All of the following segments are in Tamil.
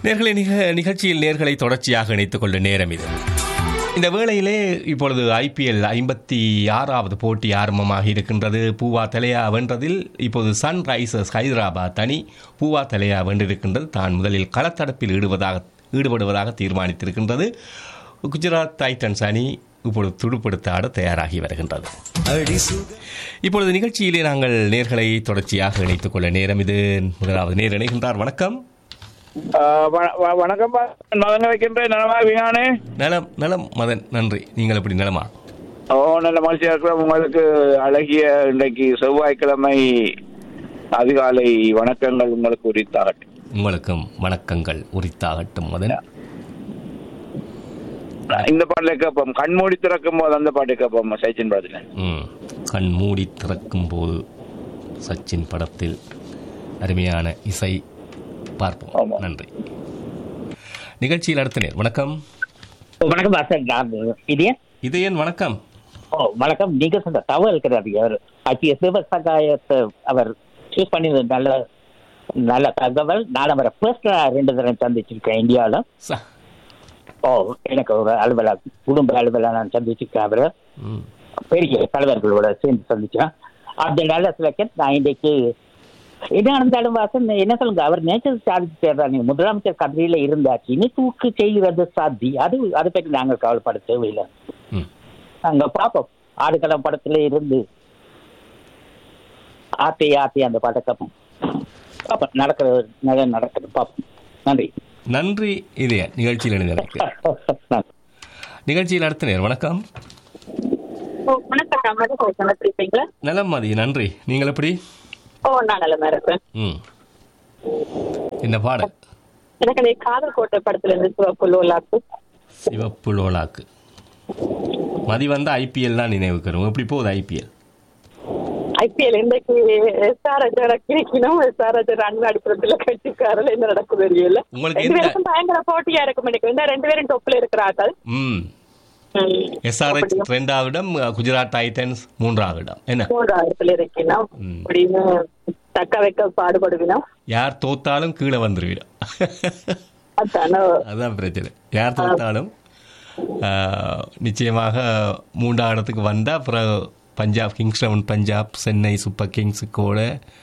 நேர்களை நிக நிகழ்ச்சியில் நேர்களை தொடர்ச்சியாக இணைத்துக் கொள்ள நேரம் இது இந்த வேளையிலே இப்பொழுது ஐபிஎல் ஐம்பத்தி ஆறாவது போட்டி ஆரம்பமாக இருக்கின்றது பூவா தலையா வென்றதில் இப்போது சன்ரைசர்ஸ் ஹைதராபாத் அணி பூவா தலையா வென்றிருக்கின்றது தான் முதலில் களத்தடப்பில் ஈடுவதாக ஈடுபடுவதாக தீர்மானித்திருக்கின்றது குஜராத் டைட்டன்ஸ் அணி இப்பொழுது துடுப்படுத்த ஆட தயாராகி வருகின்றது இப்பொழுது நிகழ்ச்சியிலே நாங்கள் நேர்களை தொடர்ச்சியாக இணைத்துக் கொள்ள நேரம் இது முதலாவது நேர் இணைகின்றார் வணக்கம் ஆஹ் வ- வ- வணக்கம் பா. மதங்க வைக்கின்றேன் நலமா விஞ்ஞானே நலம் நலம் மதன் நன்றி நீங்கள் எப்படி நலமா ஓ நல்ல மகிழ்ச்சியா இருக்கிறோம் உங்களுக்கு அழகிய இன்றைக்கு செவ்வாய்க்கிழமை அதிகாலை வணக்கங்கள் உங்களுக்கு உரித்தாகட்டும் உங்களுக்கும் வணக்கங்கள் உரித்தாகட்டும் மதன் இந்த பாட்டை கேட்போம் கண்மூடி திறக்கும் போது அந்த பாட்டை கேட்போம் சச்சின் படத்துல ம் கண் மூடி திறக்கும் போது சச்சின் படத்தில் அருமையான இசை பார்ப்போம் ஆமா. நன்றி நிகழ்ச்சியில் அடுத்த நேர் வணக்கம் ஓ, வணக்கம் பாஸ்டர் நான் இதே இதயன் வணக்கம் ஓ வணக்கம் நீங்க சொன்ன தவறு இருக்கிறாரு அவர் ஐபிஎஸ் விவசாயத்தை அவர் சூஸ் பண்ணி நல்ல நல்ல தகவல் நான் அவரை ஃபர்ஸ்ட் ரெண்டு தடவை சந்திச்சிருக்கேன் இந்தியாவில் ச- ஓ எனக்கு ஒரு அலுவலர் குடும்ப அலுவலர் நான் சந்திச்சிருக்கேன் அவரை ம் பெரிய தலைவர்களோட சேர்ந்து சந்திச்சேன் அப்படி நல்ல செலக்ஷன் நான் இன்றைக்கு என்ன நடந்தாலும் வாசன் என்ன சொல்லுங்க அவர் நேச்சர் சாதிச்சு சேர்றாங்க முதலமைச்சர் கதிரையில இருந்தாச்சு இனி தூக்கு செய்கிறது சாத்தி அது அதை பற்றி நாங்கள் கவலைப்பட தேவையில்லை ம் அங்க பாப்போம் ஆடுகளம் படத்துல இருந்து ஆத்தி ஆத்தி அந்த பாட்டை கேட்போம் பாப்போம் நடக்கிறது நல்ல நடக்குது பாப்போம் நன்றி நன்றி இதயன் நிகழ்ச்சியில் இணைந்ததற்கு நன்றி. நிகழ்ச்சியில் அடுத்த நேர் வணக்கம் ஓ வணக்கம் நான் மது பேசுறேன் இருப்பீங்களா நலம் மதி நன்றி நீங்கள் எப்படி ஓ நான் நல்லமா இருப்பேன் ம் என்ன பாடல் எனக்கு அந்த காதல் கோட்டை படத்துல இருந்து சிவப்பு லோலாக்கு சிவப்பு லோலாக்கு மதி வந்து ஐபிஎல் தான் நினைவுக்கு வரும் எப்படி போகுது ஐபிஎல் ஐபிஎல் இன்றைக்கு எஸ்ஆர்எச் கிடைக்கணும் எஸ்ஆர்எச் ரன் அடிப்புறத்துல கட்சிக்காரல் என்ன நடக்குது தெரியல உங்களுக்கு ரெண்டு எந்த- பேருக்கும் பயங்கர போட்டியா இருக்கும் எனக்கு இந்த ரெண்டு பேரும் டொப்ல இருக்கிறார்கள் ம் ம். எஸ்ஆர்எச் ரெண்டாவது இடம் குஜராத் டைட்டன்ஸ் மூன்றாவது இடம் என்ன மூன்றாயிரத்துல இருக்கணும் ம். அப்படின்னு தக்க வைக்க பாடுபடுவினோம் யார் தோத்தாலும் கீழே வந்துருவிடும் அதானோ அதான் பிரச்சனை யார் தோத்தாலும் ஆஹ், நிச்சயமாக மூன்றாம் இடத்துக்கு வந்தால் அப்புறம் Punjab Kings Eleven Punjab Chennai Super கிங்ஸுக்கோட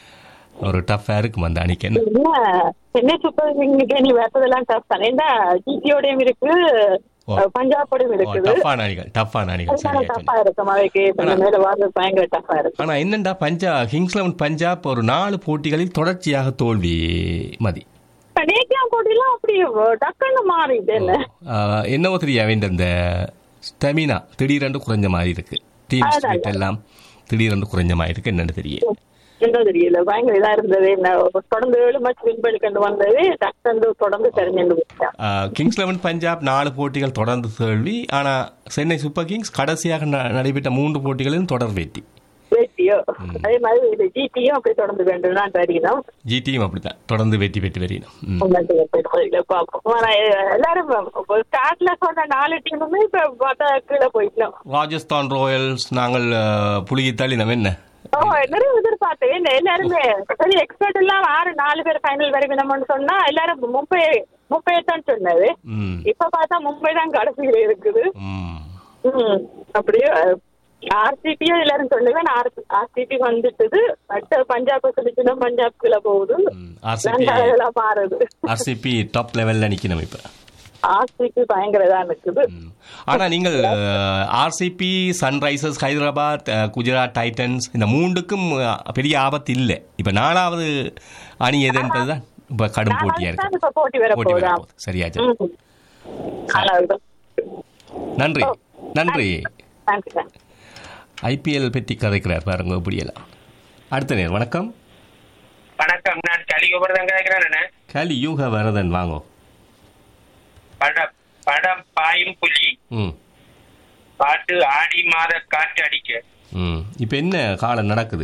ஒரு டஃப்பாக இருக்கும் அந்த அணிக்கு என்ன இல்ல சென்னை சூப்பர் கிங்க்கு நீ வரதெல்லாம் டஃப் தானே இந்த ஜிடியோடையும் இருக்கு ஓ. பஞ்சாபோடையும் இருக்குது டஃப்பான அணிகள் டஃப்பான அணிகள் அதனால சரியா டஃப்பா இருக்கும் அவைக்கு கொஞ்சம் மேல வாழ்றது பயங்கர டஃப்பா இருக்கும் ஆனால் என்னண்டா பஞ்சாப் கிங்ஸ் லெவன் பஞ்சாப் ஒரு நாலு போட்டிகளில் தொடர்ச்சியாக தோல்வி மதி இப்ப நேக்கியம் போட்டிலாம் அப்படி டக்குன்னு மாறிது என்ன ஆஹ், என்னவோ தெரியாது இந்த இந்த ஸ்டெமினா திடீரென்று குறைஞ்ச மாதிரி இருக்கு டீம் அதான். ஸ்பிரிட் எல்லாம் திடீரென்று குறைஞ்ச மாதிரி இருக்கு என்னன்னு தெரியல என்ன தெரியல பயங்கர இதா இருந்தது என்ன தொடர்ந்து ஏழு மேட்ச் வின் பண்ணிட்டு வந்தது டக்குன்னு தொடர்ந்து தெரிஞ்சு போயிட்டான் ஆஹ், கிங்ஸ் லெவன் பஞ்சாப் நாலு போட்டிகள் தொடர்ந்து தோல்வி ஆனால் சென்னை சூப்பர் கிங்ஸ் கடைசியாக ந- நடைபெற்ற மூன்று போட்டிகளிலும் தொடர் வெற்றி வெற்றியோ அதே மாதிரி இது ஜிடியும் அப்படி தொடர்ந்து வேண்டும் தான் தெரியணும் ஜிடியும் அப்படித்தான் தொடர்ந்து வெற்றி பெற்று வரணும் ம். பார்ப்போம் ஆனா எல்லாரும் ஸ்டார்ட்ல சொன்ன நாலு டீமுமே இப்ப பார்த்தா கீழே போயிட்டோம் ராஜஸ்தான் ராயல்ஸ் நாங்கள் ஆஹ், புழுகி தள்ளினோம் என்ன ஓ நிறைய எதிர்பார்த்தேன் என்ன எல்லாருமே சரி எக்ஸ்பர்ட் எல்லாம் ஆறு நாலு பேர் ஃபைனல் வரைக்கணும்னு சொன்னா எல்லாரும் மும்பை மும்பை தான் சொன்னது ம் இப்ப பார்த்தா மும்பை தான் கடைசியில இருக்குது ம் ம், அப்படியே ஆர்சிபியும் எல்லாரும் சொல்லுவேன் ஆர்சிபி வந்துட்டது பட் பஞ்சாப் சொல்லிச்சுன்னா பஞ்சாப்குள்ள போகுது ஆர்சிபி எல்லாம் மாறுது ஆர்சிபி டாப் லெவலில் நிற்கணும் இப்போ ஆர்சிபி பயங்கர இதா இருக்குது ஆனால் நீங்கள் ஆர்சிபி சன்ரைசர்ஸ் ஹைதராபாத் அஹ், குஜராத் டைட்டன்ஸ் இந்த மூன்றுக்கும் அஹ், பெரிய ஆபத்து இல்லை இப்போ நாலாவது அணி எதுன்றது தான் இப்போ கடும் போட்டியாக தான் இருக்கு இப்ப போட்டி வர போட்டி வர போகுதாம் போகுது சரியாச்சு ம். அவ்வளவுதான். நன்றி நன்றி தேங்க்ஸ் தேங்க்ஸ் ஐபிஎல் பற்றி கதைக்கிறார் பாருங்க இப்படியெல்லாம் அடுத்த நேர் வணக்கம் வணக்கம் நான் கலிகோபுரம் கேட்கிறேன் கலி யூக வரதன் வாங்கோ படம் படம் பாயும் புலி ம் பாட்டு ஆடி மாத காற்று அடிக்க ம் இப்போ என்ன காலம் நடக்குது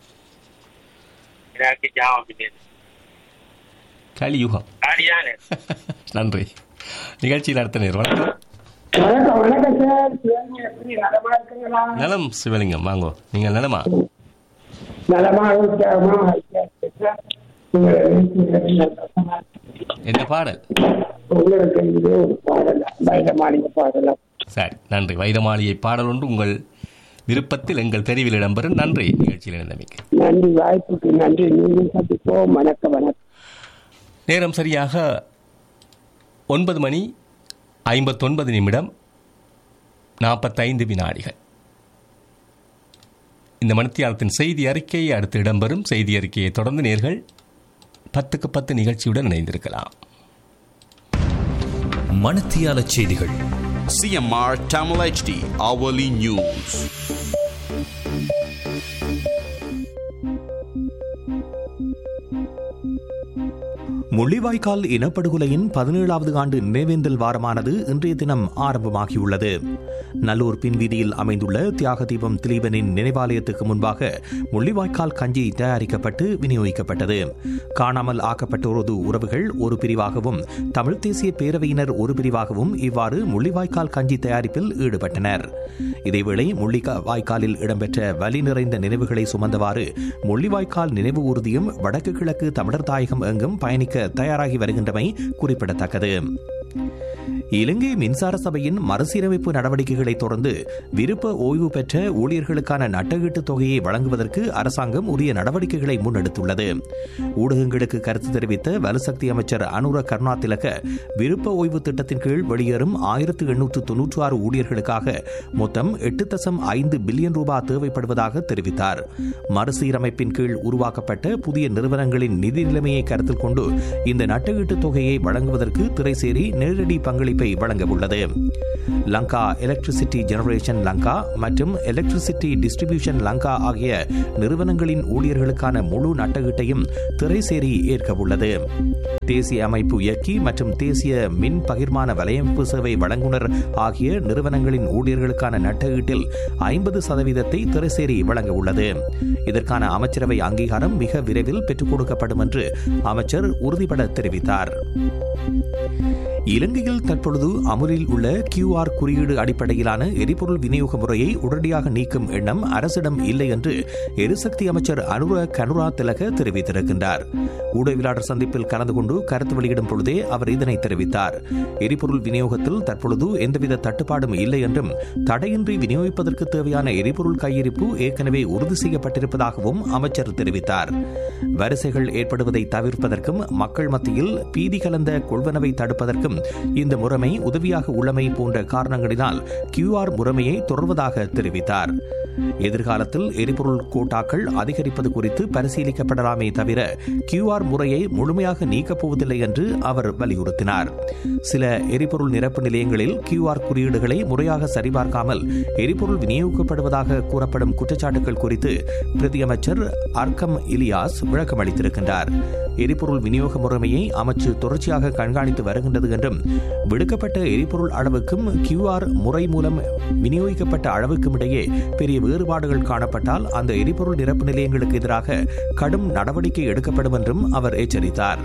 எனக்கு ஜாபம் இல்லை கலி யுகம் ஆடியானு நன்றி நிகழ்ச்சியில் அடுத்த நேர் வணக்கம் வணக்கம் வணக்கம் சார் சிவகங்கை எப்படி நலமா இருக்குங்களா நலம் சிவலிங்கம் வாங்கோ நீங்கள் நலமா நலமா உற்சாகமா ஐயா, சார். உங்களை நினைச்சு சந்தோஷமா இருக்கு. என்ன பாடல் உங்களுக்கு இது ஒரு பாடல் வைரமாளிகை பாடலாம் சரி நன்றி வைரமாளியை பாடல் ஒன்று உங்கள் விருப்பத்தில் எங்கள் தெரிவில் இடம்பெறும் நன்றி நிகழ்ச்சியில் இணைந்தமைக்கு நன்றி வாய்ப்புக்கு நன்றி மீண்டும் சந்திப்போம் வணக்கம் வணக்கம் நேரம் சரியாக ஒன்பது மணி ஐம்பத்தொன்பது நிமிடம் நாற்பத்தைந்து வினாடிகள் இந்த மணித்தியாலத்தின் செய்தி அறிக்கை அடுத்து இடம்பெறும் செய்தி அறிக்கையை தொடர்ந்து நேர்கள் பத்துக்கு பத்து நிகழ்ச்சியுடன் இணைந்திருக்கலாம் மணத்தியால செய்திகள் CMR Tamil HD Hourly News. Mullivaikkal இனப்படுகொலையின் பதினேழாவது ஆண்டு நினைவேந்தல் வாரமானது இன்றைய தினம் ஆரம்பமாகியுள்ளது நல்லூர் பின்வீதியில் அமைந்துள்ள தியாக தீபம் திலீபனின் நினைவாலயத்துக்கு முன்பாக முள்ளிவாய்க்கால் கஞ்சி தயாரிக்கப்பட்டு விநியோகிக்கப்பட்டது காணாமல் ஆக்கப்பட்டோரது உறவுகள் ஒரு பிரிவாகவும் தமிழ் தேசிய பேரவையினர் ஒரு பிரிவாகவும் இவ்வாறு முள்ளிவாய்க்கால் கஞ்சி தயாரிப்பில் ஈடுபட்டனர் இதேவேளை முள்ளிவாய்க்காலில் இடம்பெற்ற வலி நிறைந்த நினைவுகளை சுமந்தவாறு முள்ளிவாய்க்கால் நினைவு ஊர்தியும் வடக்கு கிழக்கு தமிழர் தாயகம் எங்கும் பயணிக்க தயாராகி வருகின்றமை குறிப்பிடத்தக்கது இலங்கை மின்சார சபையின் மறுசீரமைப்பு நடவடிக்கைகளை தொடர்ந்து விருப்ப ஓய்வு பெற்ற ஊழியர்களுக்கான நட்டகீட்டு தொகையை வழங்குவதற்கு அரசாங்கம் உரிய நடவடிக்கைகளை முன்னெடுத்துள்ளது ஊடகங்களுக்கு கருத்து தெரிவித்த வலுசக்தி அமைச்சர் அனுர கருணா திலக விருப்ப ஓய்வு திட்டத்தின் கீழ் வெளியேறும் ஆயிரத்து எண்ணூற்று தொன்னூற்று ஆறு ஊழியர்களுக்காக மொத்தம் எட்டு தசம் ஐந்து பில்லியன் ரூபாய் தேவைப்படுவதாக தெரிவித்தார் மறுசீரமைப்பின் கீழ் உருவாக்கப்பட்ட புதிய நிறுவனங்களின் நிதி நிலைமையை கருத்தில் கொண்டு இந்த நட்டகீட்டு தொகையை வழங்குவதற்கு திரைசேரி நேரடி பங்களிப்பை வழங்க உள்ளது லங்கா எலக்ட்ரிசிட்டி ஜெனரேஷன் லங்கா மற்றும் எலக்ட்ரிசிட்டி டிஸ்ட்ரிபியூஷன் லங்கா ஆகிய நிறுவனங்களின் ஊழியர்களுக்கான முழு நட்டகீட்டையும் திரைசேரி ஏற்க உள்ளது தேசிய அமைப்பு இயக்கி மற்றும் தேசிய மின் பகிர்மான வலையமைப்பு சேவை வழங்குனர் ஆகிய நிறுவனங்களின் ஊழியர்களுக்கான நட்டகீட்டில் ஐம்பது சதவீதத்தை திரைசேரி வழங்க உள்ளது இதற்கான அமைச்சரவை அங்கீகாரம் மிக விரைவில் பெற்றுக் கொடுக்கப்படும் என்று அமைச்சர் உறுதிபட தெரிவித்தார் இலங்கையில் தற்பொழுது அமுலில் உள்ள கியூஆர் குறியீடு அடிப்படையிலான எரிபொருள் விநியோக முறையை உடனடியாக நீக்கும் எண்ணம் அரசிடம் இல்லை என்று எரிசக்தி அமைச்சர் அனுர கனுரா திலக தெரிவித்திருக்கின்றார் ஊடகவியலாளர் சந்திப்பில் கலந்து கொண்டு கருத்து வெளியிடும் பொழுதே அவர் இதனை தெரிவித்தார் எரிபொருள் விநியோகத்தில் தற்பொழுது எந்தவித தட்டுப்பாடும் இல்லை என்றும் தடையின்றி விநியோகிப்பதற்கு தேவையான எரிபொருள் கையிருப்பு ஏற்கனவே உறுதி செய்யப்பட்டிருப்பதாகவும் அமைச்சர் தெரிவித்தார் வரிசைகள் ஏற்படுவதை தவிர்ப்பதற்கும் மக்கள் மத்தியில் பீதி கலந்த கொள்வனவை தடுப்பதற்கும் இந்த முறைமை உதவியாக உள்ளமை போன்ற காரணங்களினால் கியூஆர் முறைமையை தொடர்வதாக தெரிவித்தார் எதிர்காலத்தில் எரிபொருள் கோட்டாக்கள் அதிகரிப்பது குறித்து பரிசீலிக்கப்படலாமே தவிர கியூஆர் முறையை முழுமையாக நீக்கப் போவதில்லை என்று அவர் வலியுறுத்தினார் சில எரிபொருள் நிரப்பு நிலையங்களில் கியூஆர் குறியீடுகளை முறையாக சரிபார்க்காமல் எரிபொருள் விநியோகிக்கப்படுவதாக கூறப்படும் குற்றச்சாட்டுகள் குறித்து பிரதியமைச்சர் அர்க்கம் இலியாஸ் விளக்கம் அளித்திருக்கின்றார் எரிபொருள் விநியோக முறைமையை அமைச்சு தொடர்ச்சியாக கண்காணித்து வருகின்றது என்றும் விடுக்கப்பட்ட எரிபொருள் அளவுக்கும் கியூஆர் முறை மூலம் விநியோகிக்கப்பட்ட அளவுக்கும் இடையே பெரிய வேறுபாடுகள் காணப்பட்டால் அந்த எரிபொருள் நிரப்பு நிலையங்களுக்கு எதிராக கடும் நடவடிக்கை எடுக்கப்படும் என்றும் அவர் எச்சரித்தார்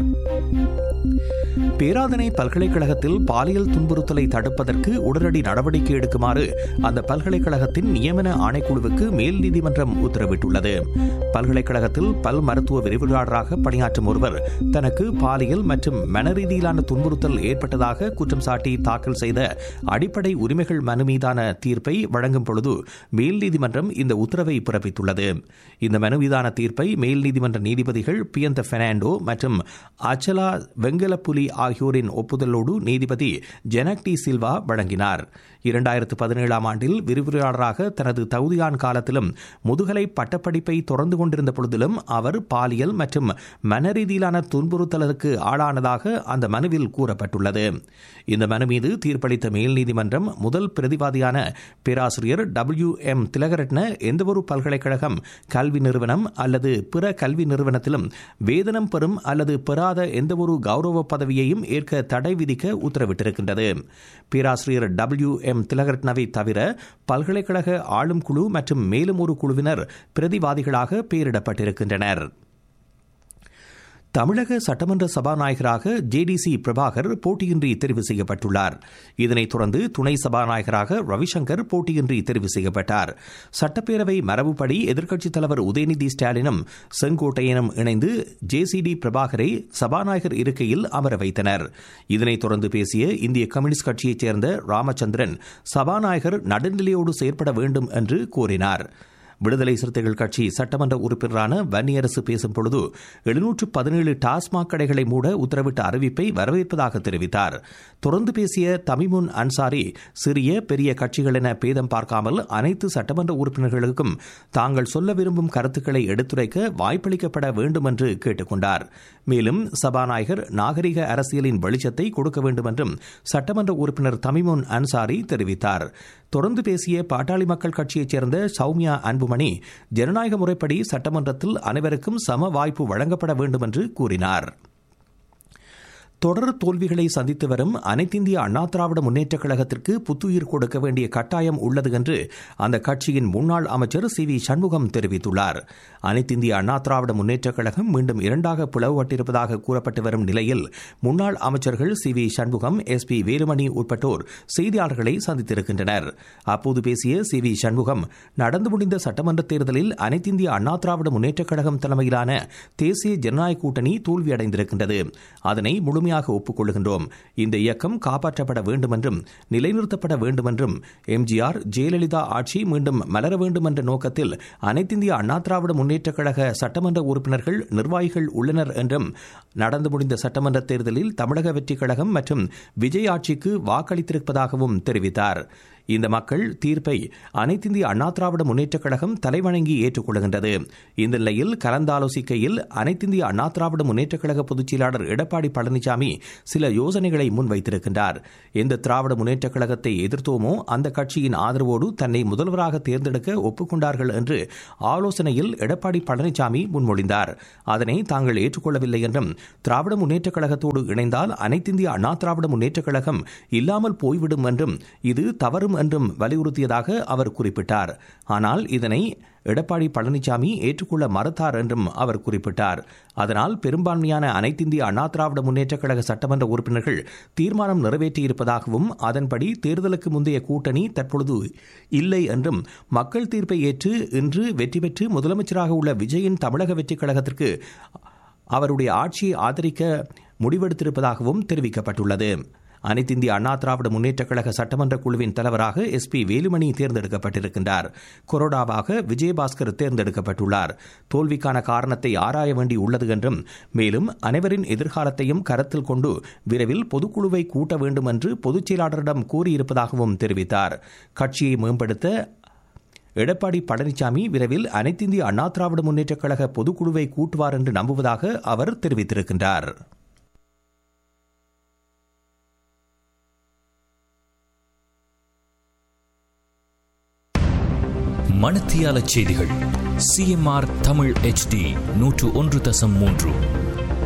பேராதனை பல்கலைக்கழகத்தில் பாலியல் துன்புறுத்தலை தடுப்பதற்கு உடனடி நடவடிக்கை எடுக்குமாறு அந்த பல்கலைக்கழகத்தின் நியமன ஆணைக்குழுவுக்கு மேல் நீதிமன்றம் உத்தரவிட்டுள்ளது பல்கலைக்கழகத்தில் பல் மருத்துவ விரிவுரையாளராக பணியாற்றும் ஒருவர் தனக்கு பாலியல் மற்றும் மனரீதியிலான துன்புறுத்தல் ஏற்பட்டதாக குற்றம் சாட்டி தாக்கல் செய்த அடிப்படை உரிமைகள் மனு மீதான தீர்ப்பை வழங்கும் பொழுது மேல் நீதிமன்றம் இந்த உத்தரவை பிறப்பித்துள்ளது இந்த மனு மீதான தீர்ப்பை மேல் நீதிமன்ற நீதிபதிகள் பியந்த பெர்னாண்டோ மற்றும் அச்சலா வெங்கலப்புலி ஆகியோரின் ஒப்புதலோடு நீதிபதி ஜெனக் டி சில்வா வழங்கினார் இரண்டாயிரத்து பதினேழாம் ஆண்டில் விரிவுரையாளராக தனது தகுதியான் காலத்திலும் முதுகலை பட்டப்படிப்பை தொடர்ந்து கொண்டிருந்த பொழுதிலும் அவர் பாலியல் மற்றும் மனரீதியிலான துன்புறுத்தலுக்கு ஆளானதாக அந்த மனுவில் கூறப்பட்டுள்ளது இந்த மனு மீது தீர்ப்பளித்த மேல் நீதிமன்றம் முதல் பிரதிவாதியான பேராசிரியர் டபிள்யூ எம் திலகரட்ன எந்தவொரு பல்கலைக்கழகம் கல்வி நிறுவனம் அல்லது பிற கல்வி நிறுவனத்திலும் வேதனம் பெறும் அல்லது பெறாத எந்தவொரு கௌரவ பதவியையும் ஏற்க தடை விதிக்க உத்தரவிட்டிருக்கின்றது பேராசிரியர் டபிள்யூ எம் திலகரட்னவை தவிர பல்கலைக்கழக ஆளும் குழு மற்றும் மேலும் ஒரு குழுவினர் பிரதிவாதிகளாக பெயரிடப்பட்டிருக்கின்றனர் தமிழக சட்டமன்ற சபாநாயகராக ஜேடிசி பிரபாகர் போட்டியின்றி தெரிவு செய்யப்பட்டுள்ளார் இதனைத் தொடர்ந்து துணை சபாநாயகராக ரவிசங்கர் போட்டியின்றி தெரிவு செய்யப்பட்டார் சட்டப்பேரவை மரபுப்படி எதிர்க்கட்சித் தலைவர் உதயநிதி ஸ்டாலினும் செங்கோட்டையனும் இணைந்து ஜேசிடி பிரபாகரை சபாநாயகர் இருக்கையில் அமர வைத்தனர் இதனைத் தொடர்ந்து பேசிய இந்திய கம்யூனிஸ்ட் கட்சியைச் சேர்ந்த ராமச்சந்திரன் சபாநாயகர் நடுநிலையோடு செயற்பட வேண்டும் என்று கூறினார் விடுதலை சிறுத்தைகள் கட்சி சட்டமன்ற உறுப்பினரான வன்னியரசு பேசும் பொழுது எழுநூற்று பதினேழு டாஸ்மாக் கடைகளை மூட உத்தரவிட்ட அறிவிப்பை வரவேற்பதாக தெரிவித்தார் தொடர்ந்து பேசிய தமிமுன் அன்சாரி சிறிய பெரிய கட்சிகள் என பேதம் பார்க்காமல் அனைத்து சட்டமன்ற உறுப்பினர்களுக்கும் தாங்கள் சொல்ல விரும்பும் கருத்துக்களை எடுத்துரைக்க வாய்ப்பளிக்கப்பட வேண்டும் என்று கேட்டுக் கொண்டார் மேலும் சபாநாயகர் நாகரிக அரசியலின் வெளிச்சத்தை கொடுக்க வேண்டும் என்றும் சட்டமன்ற உறுப்பினர் தமிமுன் அன்சாரி தெரிவித்தார் தொடர்ந்து பேசிய பாட்டாளி மக்கள் கட்சியைச் சேர்ந்த சௌமியா அன்புமணி ஜனநாயக முறைப்படி சட்டமன்றத்தில் அனைவருக்கும் சம வாய்ப்பு வழங்கப்பட வேண்டும் என்று கூறினார் தொடர் தோல்விகளை சந்தித்து வரும் அனைத்திந்திய அண்ணா திராவிட முன்னேற்றக் கழகத்திற்கு புத்துயிர் கொடுக்க வேண்டிய கட்டாயம் உள்ளது என்று அந்த கட்சியின் முன்னாள் அமைச்சர் சி வி சண்முகம் தெரிவித்துள்ளார் அனைத்திந்திய அண்ணா திராவிட முன்னேற்றக் கழகம் மீண்டும் இரண்டாக பிளவுபட்டிருப்பதாக கூறப்பட்டு வரும் நிலையில் முன்னாள் அமைச்சர்கள் C V Shanmugam S P Velumani உட்பட்டோர் செய்தியாளர்களை சந்தித்திருக்கின்றனர் அப்போது பேசிய சி வி சண்முகம் நடந்து முடிந்த சட்டமன்ற தேர்தலில் அனைத்திந்திய அண்ணா திராவிட முன்னேற்றக் கழகம் தலைமையிலான தேசிய ஜனநாயக கூட்டணி தோல்வியடைந்திருக்கின்றது அதனை முழுமையாக ஒப்புக்கொள்கின்றோம் இந்த இயக்கம் காப்பாற்றப்பட வேண்டும் என்றும் நிலைநிறுத்தப்பட வேண்டும் என்றும் எம்ஜிஆர் ஜெயலலிதா ஆட்சி மீண்டும் மலர வேண்டும் என்ற நோக்கத்தில் அனைத்திந்திய அண்ணா திராவிட முன்னேற்றக் கழக சட்டமன்ற உறுப்பினர்கள் நிர்வாகிகள் உள்ளனர் என்றும் நடந்து முடிந்த சட்டமன்ற தேர்தலில் தமிழக வெற்றிக் கழகம் மற்றும் விஜய் ஆட்சிக்கு வாக்களித்திருப்பதாகவும் தெரிவித்தார் இந்த மக்கள் தீர்ப்பை அனைத்திந்திய அண்ணா திராவிட முன்னேற்றக் கழகம் தலைவணங்கி ஏற்றுக்கொள்கின்றது இந்த நிலையில் கலந்தாலோசிக்கையில் அனைத்திந்திய அண்ணா திராவிட முன்னேற்றக் கழக பொதுச் செயலாளர் எடப்பாடி பழனிசாமி சில யோசனைகளை முன்வைத்திருக்கின்றார் எந்த திராவிட முன்னேற்றக் கழகத்தை எதிர்த்தோமோ அந்த கட்சியின் ஆதரவோடு தன்னை முதல்வராக தேர்ந்தெடுக்க ஒப்புக்கொண்டார்கள் என்று ஆலோசனையில் எடப்பாடி பழனிசாமி முன்மொழிந்தார் அதனை தாங்கள் ஏற்றுக்கொள்ளவில்லை என்றும் திராவிட முன்னேற்றக் கழகத்தோடு இணைந்தால் அனைத்திந்திய அண்ணா திராவிட முன்னேற்றக் கழகம் இல்லாமல் போய்விடும் என்றும் இது தவறும் என்றும் வலியுறுத்தியதாக அவர் குறிப்பிட்டார் ஆனால் இதனை எடப்பாடி பழனிசாமி ஏற்றுக்கொள்ள மறுத்தார் என்றும் அவர் குறிப்பிட்டார் அதனால் பெரும்பான்மையான அனைத்திந்திய அண்ணா திராவிட முன்னேற்றக் கழக சட்டமன்ற உறுப்பினர்கள் தீர்மானம் நிறைவேற்றியிருப்பதாகவும் அதன்படி தேர்தலுக்கு முந்தைய கூட்டணி தற்பொழுது இல்லை என்றும் மக்கள் தீர்ப்பை ஏற்று இன்று வெற்றி பெற்று முதலமைச்சராக உள்ள விஜயின் தமிழக வெற்றிக் கழகத்திற்கு அவருடைய ஆட்சியை ஆதரிக்க முடிவெடுத்திருப்பதாகவும் தெரிவிக்கப்பட்டுள்ளது அனைத்திந்திய அண்ணா திராவிட முன்னேற்றக் கழக சட்டமன்ற குழுவின் தலைவராக எஸ் பி வேலுமணி தேர்ந்தெடுக்கப்பட்டிருக்கின்றார் கொரோடாவாக விஜயபாஸ்கர் தேர்ந்தெடுக்கப்பட்டுள்ளார் தோல்விக்கான காரணத்தை ஆராய வேண்டி உள்ளது என்றும் மேலும் அனைவரின் எதிர்காலத்தையும் கருத்தில் கொண்டு விரைவில் பொதுக்குழுவை கூட்ட வேண்டும் என்று பொதுச் செயலாளரிடம் கூறியிருப்பதாகவும் தெரிவித்தார் கட்சியை மேம்படுத்த எடப்பாடி பழனிசாமி விரைவில் அனைத்திந்திய அண்ணா திராவிட முன்னேற்றக் கழக பொதுக்குழுவை கூட்டுவார் என்று நம்புவதாக அவர் தெரிவித்திருக்கின்றார் மணத்தியால செய்திகள் சிஎம்ஆர் தமிழ் ஹெச்டி நூற்று ஒன்று தசம் மூன்று